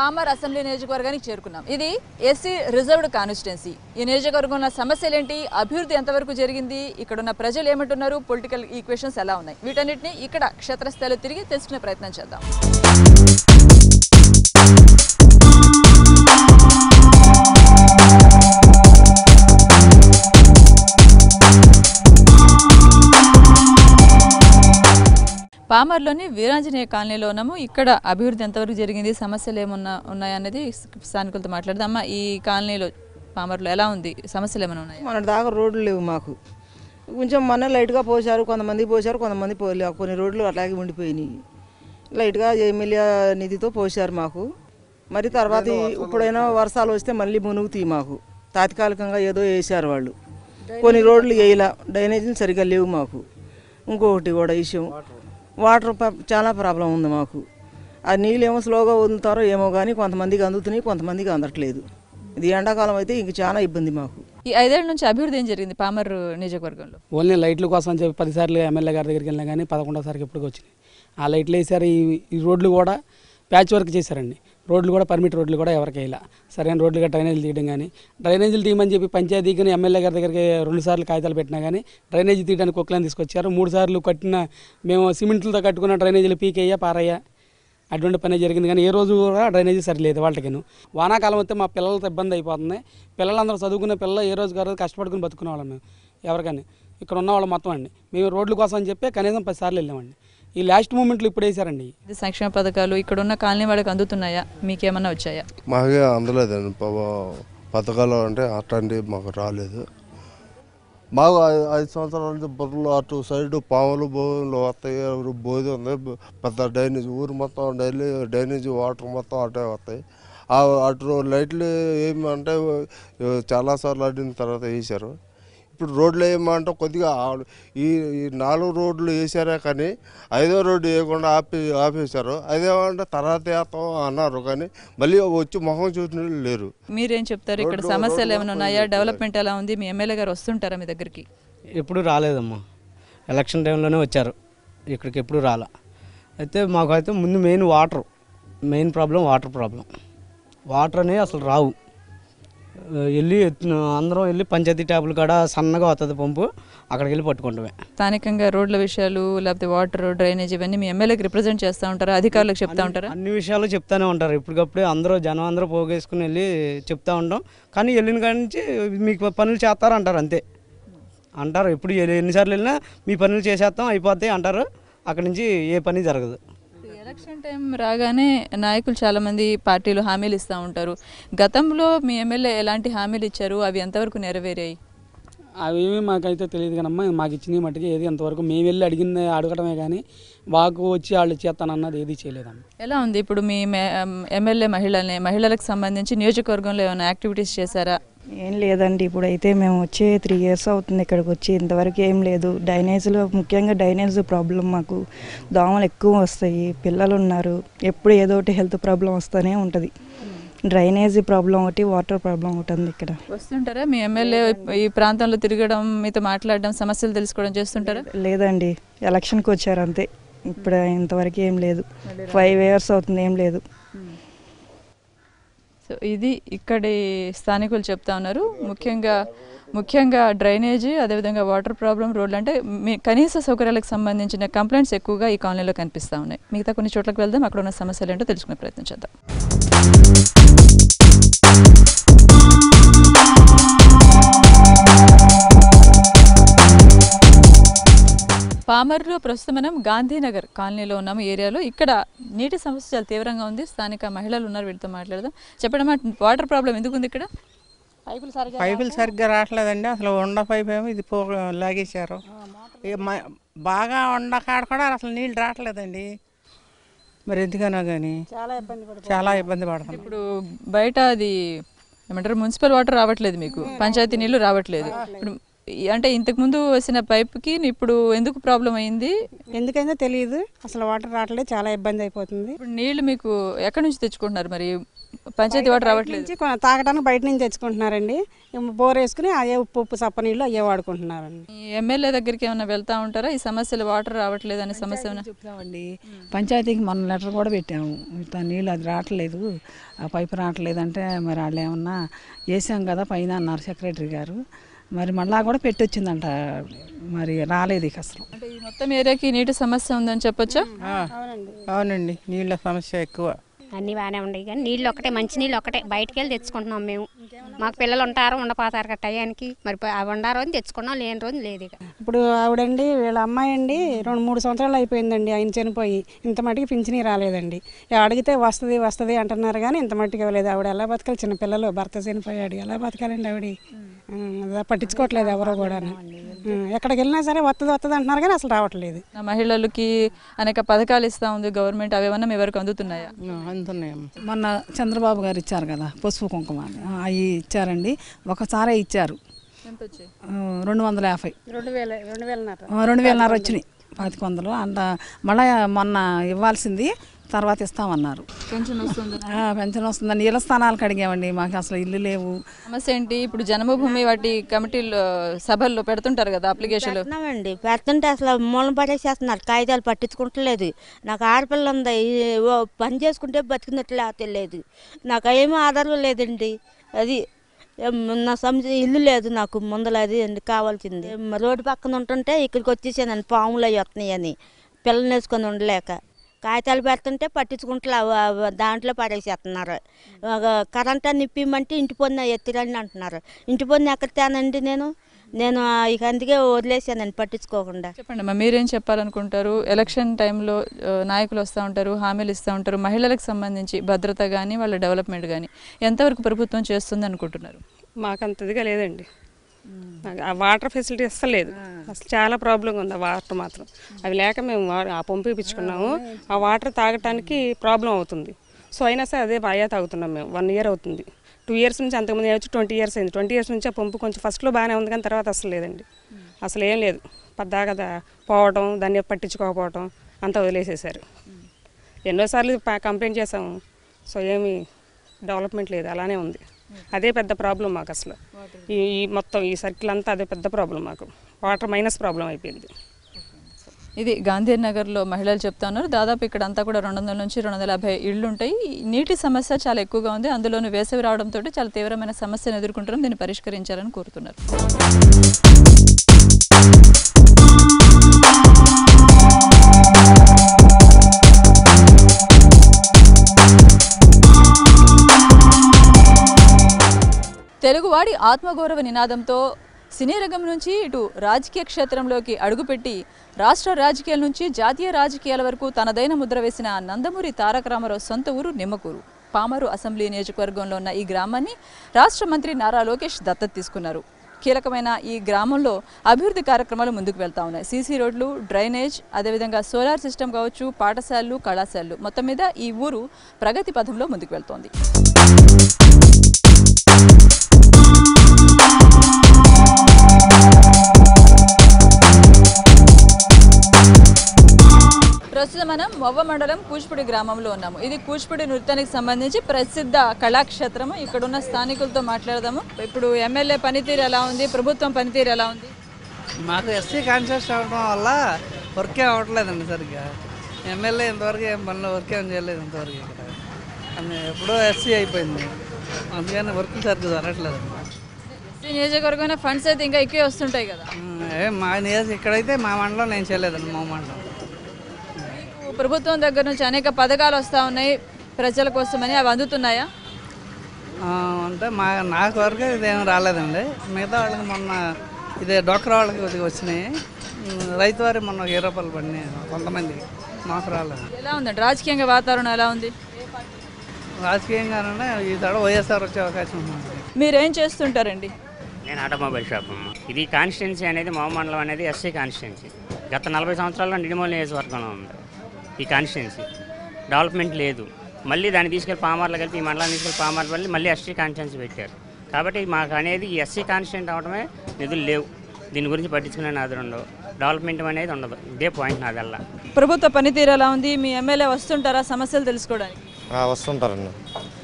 Palmar assembly నియోజకవర్గానికి చేరుకున్నాం ఇది ఎస్సీ రిజర్వ్డ్ కాన్స్టిట్యున్సీ ఈ నియోజకవర్గంలో సమస్యలు ఏంటి అభివృద్ధి ఎంతవరకు జరిగింది ఇక్కడ ఉన్న ప్రజలు ఏమంటున్నారు పొలిటికల్ ఈక్వేషన్స్ ఎలా ఉన్నాయి వీటన్నిటిని ఇక్కడ క్షేత్రస్థాయిలో తిరిగి తెలుసుకునే ప్రయత్నం చేద్దాం పామర్లోని వీరాంజనేయ కాలనీలో ఉన్నాము ఇక్కడ అభివృద్ధి ఎంతవరకు జరిగింది సమస్యలు ఏమన్నా ఉన్నాయన్నది స్థానికులతో మాట్లాడదాం అమ్మా ఈ కాలనీలో పామర్లో ఎలా ఉంది సమస్యలు ఏమైనా ఉన్నాయి మన దాకా రోడ్లు లేవు మాకు కొంచెం మన లైట్గా పోసారు కొంతమంది పోసారు కొంతమంది పోలే కొన్ని రోడ్లు అట్లాగే ఉండిపోయినాయి లైట్గా ఎమ్మెల్యే నిధితో పోసారు మాకు మరి తర్వాత ఈ- ఇప్పుడైనా వర్షాలు వస్తే మళ్ళీ మునుగుతాయి మాకు తాత్కాలికంగా ఏదో వేసారు వాళ్ళు కొన్ని రోడ్లు వేయలా డ్రైనేజీలు సరిగ్గా లేవు మాకు ఇంకొకటి కూడా విషయం వాటర్ ప- చాలా ప్రాబ్లం ఉంది మాకు ఆ నీళ్ళు ఏమో స్లోగా వదులుతారో ఏమో కానీ కొంతమందికి అందుతున్నాయి కొంతమందికి అందట్లేదు ఇది ఎండాకాలం అయితే ఇంక చాలా ఇబ్బంది మాకు ఈ ఐదేళ్ల నుంచి అభివృద్ధి ఏం జరిగింది పామర్ నియోజకవర్గంలో ఓన్లీ లైట్ల కోసం అని చెప్పి పదిసార్లు ఎమ్మెల్యే గారి దగ్గరికి వెళ్ళినా కానీ పదకొండోసారికి ఎప్పుడు వచ్చినాయి ఆ లైట్లు వేసారు ఈ ఈ రోడ్లు కూడా ప్యాచ్ వర్క్ చేశారండి రోడ్లు కూడా పర్మిట్ రోడ్లు కూడా ఎవరికి వేయాల సరైన రోడ్లుగా డ్రైనేజీలు తీయడం కానీ డ్రైనేజీలు తీయమని చెప్పి పంచాయతీకి ఎమ్మెల్యే గారి దగ్గరికి రెండు సార్లు కాగితాలు పెట్టినా కానీ డ్రైనేజీ తీయడానికి కుక్కలను తీసుకొచ్చారు మూడు సార్లు కట్టిన మేము సిమెంట్లతో కట్టుకున్న డ్రైనేజీలు పీకయ్యా పారయ్యా అటువంటి పని జరిగింది కానీ ఏ రోజు కూడా డ్రైనేజీ సరిలేదు వాళ్ళకిను వానాకాలం వస్తే మా పిల్లలతో ఇబ్బంది అయిపోతుంది పిల్లలందరూ చదువుకునే పిల్లలు ఏ రోజు గారు కష్టపడుకుని బతుకునే వాళ్ళం మేము ఎవరికని ఇక్కడ ఉన్న వాళ్ళు మొత్తం అండి మేము రోడ్ల కోసం అని చెప్పి కనీసం పది సార్లు వెళ్ళామండి ఈ లాస్ట్ మూమెంట్లో ఇప్పుడు వేసారండి ఇది సంక్షేమ పథకాలు ఇక్కడ ఉన్న కాలనీ వాళ్ళకి అందుతున్నాయా మీకేమన్నా వచ్చాయా మాకే అందలేదండి పాప పథకాలు అంటే అట్లాంటివి మాకు రాలేదు మాకు ఐ- ఐదు సంవత్సరాల నుంచి బుర్రలు అటు సైడ్ పాములు బోలు వస్తాయి ఎవరు బోధి ఉంది బ- పెద్ద డ్రైనేజ్ ఊరు మొత్తం డైలీ డ్రైనేజ్ వాటర్ మొత్తం అటే వస్తాయి ఆ అటు లైట్లు ఏమంటే చాలాసార్లు అడిగిన తర్వాత వేసారు ఇప్పుడు రోడ్లు వేయమంటే కొద్దిగా ఆ- ఈ ఈ నాలుగు రోడ్లు వేసారే కానీ ఐదో రోడ్డు వేయకుండా ఆపి ఆపేశారు అదేమంటే తర్వాత వేస్తాం అన్నారు కానీ మళ్ళీ వచ్చి మొహం చూసిన వాళ్ళు లేరు మీరేం చెప్తారు ఇక్కడ రోడ్లు- సమస్యలు రోడ్లు ఏమైనా ఉన్నాయా డెవలప్మెంట్ ఎలా ఉంది మీ ఎమ్మెల్యే గారు వస్తుంటారా మీ దగ్గరికి ఎప్పుడు రాలేదమ్మా ఎలక్షన్ టైంలోనే వచ్చారు ఇక్కడికి ఎప్పుడు రాలా అయితే మాకు అయితే ముందు main water main problem water problem water అనేవి అసలు రావు ఆ, వెళ్ళి ఎత్తు- అందరం వెళ్ళి పంచాయతీ ట్యాపుల కాడ సన్నగా వస్తుంది పంపు అక్కడికి వెళ్ళి పట్టుకుంటామే స్థానికంగా రోడ్ల విషయాలు లేకపోతే వాటర్ డ్రైనేజ్ ఇవన్నీ మీ ఎమ్మెల్యేకి రిప్రజెంట్ చేస్తూ ఉంటారా అధికారులకు చెప్తా ఉంటారా అన్ని విషయాలు చెప్తానే ఉంటారు ఇప్పటికప్పుడే అందరూ జనం అందరూ పోగేసుకుని వెళ్ళి చెప్తా ఉంటాం కానీ వెళ్ళిన కాడి నుంచి మీకు పనులు చేస్తారు అంటారు అంతే అంటారు ఎప్పుడు ఎన్ని- ఎన్నిసార్లు వెళ్ళినా మీ పనులు చేసేస్తాం అయిపోతాయి అంటారు అక్కడి నుంచి ఏ పని జరగదు ఎలక్షన్ టైం రాగానే నాయకులు చాలా మంది పార్టీలు హామీలు ఇస్తూ ఉంటారు గతంలో మీ ఎమ్మెల్యే ఎలాంటి హామీలు ఇచ్చారు అవి ఎంతవరకు నెరవేరాయి అవేమీ మాకైతే తెలియదు కానమ్మా మాకు ఇచ్చిన మట్టుకి ఏది అంతవరకు మేము వెళ్ళి అడిగింది అడగడమే కానీ మాకు వచ్చి వాళ్ళు చేస్తానన్నది ఏది చేయలేదమ్మా ఎలా ఉంది ఇప్పుడు మీ మే- ఎమ్మెల్యే మహిళల్ని మహిళలకు సంబంధించి నియోజకవర్గంలో ఏమైనా యాక్టివిటీస్ చేశారా ఏం లేదండి ఇప్పుడైతే మేము వచ్చి త్రీ ఇయర్స్ అవుతుంది ఇక్కడికి వచ్చి ఇంతవరకు ఏం లేదు డైనేజ్లో ముఖ్యంగా డైనేజ్ ప్రాబ్లం మాకు దోమలు ఎక్కువ వస్తాయి పిల్లలు ఉన్నారు ఎప్పుడు ఏదో ఒకటి హెల్త్ ప్రాబ్లం వస్తూనే ఉంటుంది డ్రైనేజీ ప్రాబ్లం ఒకటి వాటర్ ప్రాబ్లం ఒకటి ఉంది ఇక్కడ వస్తుంటారా మీ ఎమ్మెల్యే ఈ ప్రాంతంలో తిరగడం మీతో మాట్లాడడం సమస్యలు తెలుసుకోవడం చేస్తుంటారా లేదండి ఎలక్షన్కి వచ్చారు అంతే ఇప్పుడు ఇంతవరకు ఏం లేదు ఫైవ్ ఇయర్స్ అవుతుంది ఏం లేదు సో ఇది ఇక్కడి స్థానికులు చెప్తా ఉన్నారు ముఖ్యంగా ముఖ్యంగా డ్రైనేజీ అదేవిధంగా వాటర్ ప్రాబ్లం రోడ్లు అంటే మీ కనీస సౌకర్యాలకు సంబంధించిన కంప్లైంట్స్ ఎక్కువగా ఈ కాలనీలో కనిపిస్తూ ఉన్నాయి మిగతా కొన్ని చోట్లకు వెళ్దాం అక్కడ ఉన్న సమస్యలు ఏంటో తెలుసుకునే ప్రయత్నం చేద్దాం పామర్లో ప్రస్తుతం మనం గాంధీనగర్ కాలనీలో ఉన్నాము ఏరియాలో ఇక్కడ నీటి సమస్య చాలా తీవ్రంగా ఉంది స్థానిక మహిళలు ఉన్నారు వీటితో మాట్లాడదాం చెప్పడం వాటర్ ప్రాబ్లం ఎందుకు ఉంది ఇక్కడ పైపులు సరిగ్గా రావట్లేదండి అసలు ఉండ పైప్ ఏమో ఇది పో లాగేశారు ఇక మ- బాగా ఉండ కాడ కూడా అసలు నీళ్ళు రావట్లేదండి మరి ఎందుకనో కానీ చాలా ఇబ్బంది పడుతున్నాం ఇప్పుడు బయట అది ఏమంటారు మున్సిపల్ వాటర్ రావట్లేదు మీకు పంచాయతీ నీళ్లు రావట్లేదు ఇప్పుడు ఈ- అంటే ఇంతకు ముందు వచ్చిన పైప్కి ఇప్పుడు ఎందుకు ప్రాబ్లం అయింది ఎందుకైందో తెలియదు అసలు వాటర్ రావట్లేదు చాలా ఇబ్బంది అయిపోతుంది ఇప్పుడు నీళ్లు మీకు ఎక్కడి నుంచి తెచ్చుకుంటున్నారు మరి పంచాయతీ వాటర్ రావట్లేదు నుంచి కొ- తాగడానికి బయట నుంచి తెచ్చుకుంటున్నారండి ఏమో బోర్ వేసుకుని అయ్యే ఉప్పు ఉప్పు సప్ప నీళ్ళు అయ్యే వాడుకుంటున్నారండి ఈ ఎమ్మెల్యే దగ్గరికి ఏమైనా వెళ్తా ఉంటారా ఈ సమస్యలు వాటర్ రావట్లేదు అనే సమస్య ఏమైనా చెప్తామండి పంచాయతీకి మనం లెటర్ కూడా పెట్టాము ఇట్లా నీళ్ళు అది రావట్లేదు ఆ పైపు రావట్లేదు అంటే మరి వాళ్ళు ఏమన్నా వేసాం కదా పైన అన్నారు సెక్రటరీ గారు మరి మళ్ళా కూడా పెట్టొచ్చిందంట మరి రాలేదు ఇక అసలు అంటే ఈ మొత్తం ఏరియాకి నీటి సమస్య ఉందని చెప్పొచ్చా ఆ, అవునండి నీళ్ళ సమస్య ఎక్కువ అన్నీ బాగానే ఉన్నాయి కానీ నీళ్ళు ఒకటే మంచి నీళ్ళు ఒకటే బయటికి వెళ్ళి తెచ్చుకుంటున్నాం మేము మాకు పిల్లలు ఉంటారు ఉండపోతారు కదా టయానికి మరి ప- అవి ఉండారు అని తెచ్చుకున్నాం లేని రోజు లేదు ఇక ఇప్పుడు ఆవిడండి వీళ్ళ అమ్మాయి అండి రెండు మూడు సంవత్సరాలు అయిపోయిందండి ఆయన చనిపోయి ఇంత మటుకు పింఛనీ రాలేదండి ఇక అడిగితే వస్తుంది వస్తుంది అంటున్నారు కానీ ఇంత మట్టుకు ఇవ్వలేదు ఆవిడ ఎలా బతకాలి చిన్న పిల్లలు భర్త చనిపోయాడు ఎలా బతకాలండి ఆవిడ ఉం, అదే పట్టించుకోవట్లేదు ఎవరో కూడా ఎక్కడికి వెళ్ళినా సరే వస్తుంది వస్తుంది అంటున్నారు కానీ అసలు రావట్లేదు ఆ మహిళలకి అనేక పథకాలు ఇస్తా ఉంది గవర్నమెంట్ అవేమన్నా మీ వరకు అందుతున్నాయా అందుతున్నాయమ్మా మొన్న చంద్రబాబు గారు ఇచ్చారు కదా పసుపు కుంకుమ అని. ఆ, అవి ఇచ్చారండి ఒకసారే ఇచ్చారు ఎంత వచ్చాయి ఆ, రెండు వందల యాభై రెండు వేల రెండు వేలన్నర ఆ, రెండు వేలన్నర వచ్చినాయి పాతిక వందలు అంత మళ్ళీ మొన్న ఇవ్వాల్సింది తర్వాత ఇస్తామన్నారు పెన్షన్ వస్తుంది ఆ, పెన్షన్ వస్తుందని ఇళ్ళ స్థానాలకు అడిగామండి మాకు అసలు ఇల్లు లేవు సమస్య ఏంటి ఇప్పుడు జన్మభూమి వాటి కమిటీలో సభల్లో పెడుతుంటారు కదా అప్లికేషన్లు పెడుతున్నామండి పెడుతుంటే అసలు మూలం పడేసేస్తున్నారు కాగితాలు పట్టించుకుంటలేదు నాకు ఆడపిల్ల ఉంది ఈ- ఓ పని చేసుకుంటే బతికినట్లు తెలియదు నాకు ఏమీ ఆధారం లేదండి అది ఏం నా సంస్థ ఇల్లు లేదు నాకు ముందల అది అండి కావాల్సింది ఏం రోడ్డు పక్కన ఉంటుంటే ఇక్కడికి వచ్చేసానండి పాములు అవి వస్తున్నాయని పిల్లల్ని వేసుకొని ఉండలేక కాగితాలు పెడుతుంటే పట్టించుకుంటలే అవ- అవ దాంట్లో పడేసేస్తున్నారు ఒక కరెంట్ అని ఇప్పిమంటే ఇంటి పొన్న ఎత్తిరండి అంటున్నారు ఇంటి పొన్న ఎక్కడ తేనండి నేను నేను ఆ, ఇక అందుకే వదిలేసానండి పట్టించుకోకుండా చెప్పండి అమ్మా మీరేం చెప్పాలనుకుంటారు ఎలక్షన్ టైంలో ఆ, నాయకులు వస్తూ ఉంటారు హామీలు ఇస్తూ ఉంటారు మహిళలకు సంబంధించి భద్రత కానీ వాళ్ళ డెవలప్మెంట్ కానీ ఎంతవరకు ప్రభుత్వం చేస్తుంది అనుకుంటున్నారు మాకు అంత ఇదిగా లేదండి నాకు ఆ వాటర్ ఫెసిలిటీ అస్సలు లేదు అసలు చాలా ప్రాబ్లంగా ఉంది ఆ వాటర్ మాత్రం అవి లేక మేము వా- ఆ పంపు ఇప్పించుకున్నాము ఆ వాటర్ తాగటానికి ప్రాబ్లం అవుతుంది సో అయినా సరే అదే బాగా తాగుతున్నాం మేము వన్ ఇయర్ అవుతుంది టూ ఇయర్స్ నుంచి అంతకుముందు వచ్చి ట్వంటీ ఇయర్స్ అయింది ట్వంటీ ఇయర్స్ నుంచి ఆ పంపు కొంచెం ఫస్ట్లో బాగానే ఉంది కానీ తర్వాత అసలు లేదండి అసలు ఏం లేదు పద్దాక దా- పోవడం దాన్ని పట్టించుకోకపోవడం అంతా వదిలేసేసారు ఎన్నోసార్లు ప- కంప్లైంట్ చేసాము సో ఏమీ డెవలప్మెంట్ లేదు అలానే ఉంది అదే పెద్ద ప్రాబ్లం మాకు అసలు ఈ ఈ మొత్తం ఈ సర్కిల్ అంతా అదే పెద్ద ప్రాబ్లం మాకు వాటర్ మైనస్ ప్రాబ్లం అయిపోయింది ఇది గాంధీనగర్లో మహిళలు చెప్తా ఉన్నారు దాదాపు ఇక్కడ అంతా కూడా రెండు వందల నుంచి రెండు వందల యాభై ఇళ్ళు ఉంటాయి ఈ నీటి సమస్య చాలా ఎక్కువగా ఉంది అందులోనూ వేసవి రావడంతో చాలా తీవ్రమైన సమస్యను ఎదుర్కొంటున్నాం దీన్ని పరిష్కరించాలని కోరుతున్నారు తెలుగువాడి ఆత్మగౌరవ నినాదంతో సినీ రంగం నుంచి ఇటు రాజకీయ క్షేత్రంలోకి అడుగుపెట్టి రాష్ట్ర రాజకీయాల నుంచి జాతీయ రాజకీయాల వరకు తనదైన ముద్ర వేసిన నందమూరి తారక రామారావు సొంత ఊరు నిమ్మకూరు పామరు అసెంబ్లీ నియోజకవర్గంలో ఉన్న ఈ గ్రామాన్ని రాష్ట్ర మంత్రి నారా లోకేష్ దత్తత తీసుకున్నారు కీలకమైన ఈ గ్రామంలో అభివృద్ధి కార్యక్రమాలు ముందుకు వెళ్తా ఉన్నాయి సీసీ రోడ్లు డ్రైనేజ్ అదేవిధంగా సోలార్ సిస్టమ్ కావచ్చు పాఠశాలలు కళాశాలలు మొత్తం మీద ఈ ఊరు ప్రగతి పథంలో ముందుకు వెళ్తోంది ప్రస్తుతం మనం మొవ్వ మండలం కూచిపూడి గ్రామంలో ఉన్నాము ఇది కూచిపూడి నృత్యానికి సంబంధించి ప్రసిద్ధ కళాక్షేత్రము ఇక్కడ ఉన్న స్థానికులతో మాట్లాడదాము ఇప్పుడు ఎమ్మెల్యే పనితీరు ఎలా ఉంది ప్రభుత్వం పనితీరు ఎలా ఉంది మాకు ఎస్సీ కాన్షియస్ అవ్వడం వల్ల వర్కే అవ్వట్లేదండి సరిగ్గా ఎమ్మెల్యే ఇంతవరకు ఏం పనులు వర్క్ ఏం చేయలేదు ఇంతవరకు ఇక్కడ అన్ని ఎప్పుడో ఎస్సీ అయిపోయింది అందుకని వర్క్ సరిగ్గా జరగట్లేదు ఎస్సీ నియోజకవర్గమైన ఫండ్స్ అయితే ఇంకా ఎక్కువ వస్తుంటాయి కదా ఏం మా నియోజక ఇక్కడైతే మా మండలం నేను చేయలేదండి మా మండలం మీకు ప్రభుత్వం దగ్గర నుంచి అనేక పథకాలు వస్తూ ఉన్నాయి ప్రజల కోసమని అవి అందుతున్నాయా ఆ, అంటే మా నాకు వరకు ఇదేం రాలేదండి మిగతా వాళ్ళకి మొన్న ఇదే డోక్రా వాళ్ళకి కొద్దిగా వచ్చినాయి ఉమ్, రైతు వారి మొన్న ఒక ఇరవై రూపాయలు పడినాయి కొంతమంది మాకు రాలేదు ఎలా ఉందండి రాజకీయంగా వాతావరణం ఎలా ఉంది రాజకీయంగానే ఈ తడ వైఎస్ఆర్ వచ్చే అవకాశం ఉంది మీరేం చేస్తుంటారండి నేను ఆటోమొబైల్ షాప్ అమ్మ ఇది కాన్స్టిట్యున్సీ అనేది మా మండలం అనేది ఎస్సీ కాన్స్టిట్యున్సీ గత నలభై సంవత్సరాల్లో నిడిమూల నియోజకవర్గంలో ఉంది ఈ కాన్స్టిట్యున్సీ డెవలప్మెంట్ లేదు మళ్ళీ దాన్ని తీసుకెళ్ళి పామార్లో కలిపి ఈ మండలాన్ని తీసుకెళ్ళి పామార్ మళ్ళీ మళ్ళీ ఎస్సీ కాన్స్టిట్యున్సీ పెట్టారు కాబట్టి మాకు అనేది ఈ ఎస్సీ కాన్స్టిట్యూంట్ అవడమే నిధులు లేవు దీని గురించి పట్టించుకునే నాది ఉండవు డెవలప్మెంట్ అనేది ఉండదు ఇదే పాయింట్ నాదల్లా ప్రభుత్వ పనితీరు ఎలా ఉంది మీ ఎమ్మెల్యే వస్తుంటారా సమస్యలు తెలుసుకోవడానికి వస్తుంటారండి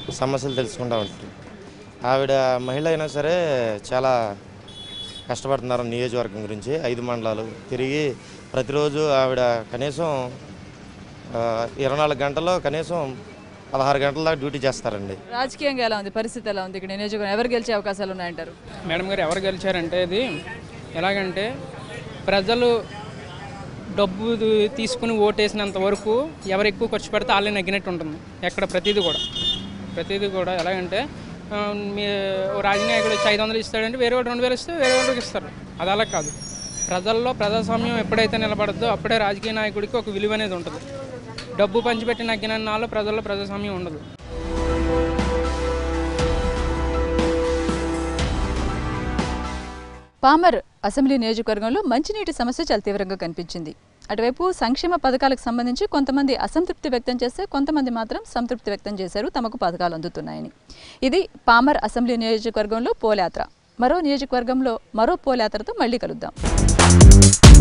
సమస్యలు తెలుసుకుంటూ ఉంటారు ఆవిడ మహిళ అయినా సరే చాలా కష్టపడుతున్నారు నియోజకవర్గం గురించి ఐదు మండలాలు తిరిగి ప్రతిరోజు ఆవిడ కనీసం ఆ, ఇరవై నాలుగు గంటల్లో కనీసం పదహారు గంటల దాకా డ్యూటీ చేస్తారండి రాజకీయంగా ఎలా ఉంది పరిస్థితి ఎలా ఉంది ఇక్కడ నియోజకవర్గం ఎవరు గెలిచే అవకాశాలు ఉన్నాయంటారు మేడం గారు ఎవరు గెలిచారంటే ఇది ఎలాగంటే ప్రజలు డబ్బు ది- తీసుకుని ఓటేసినంత వరకు ఎవరు ఎక్కువ ఖర్చు పెడితే వాళ్ళే నగ్గినట్టు ఉంటుంది ఎక్కడ ప్రతిదీ కూడా ప్రతిదీ కూడా ఎలాగంటే ఆ, మీ ఓ రాజనాయకుడు వచ్చి ఐదు వందలు ఇస్తాడంటే వేరే వాడు రెండు వేలు ఇస్తే వేరే వాడికి ఇస్తారు అది అలా కాదు ప్రజల్లో ప్రజాస్వామ్యం ఎప్పుడైతే నిలబడద్దో అప్పుడే రాజకీయ నాయకుడికి ఒక విలువ అనేది ఉంటుంది డబ్బు పంచిపెట్టి నగ్గిన నాలో ప్రజల్లో ప్రజాస్వామ్యం ఉండదు పామర్ అసెంబ్లీ నియోజకవర్గంలో మంచినీటి సమస్య చాలా తీవ్రంగా కనిపించింది అటువైపు సంక్షేమ పథకాలకు సంబంధించి కొంతమంది అసంతృప్తి వ్యక్తం చేస్తే కొంతమంది మాత్రం సంతృప్తి వ్యక్తం చేశారు తమకు పథకాలు అందుతున్నాయని ఇది పామర్ అసెంబ్లీ నియోజకవర్గంలో పోలయాత్ర మరో నియోజకవర్గంలో మరో పోలయాత్రతో మళ్ళీ కలుద్దాం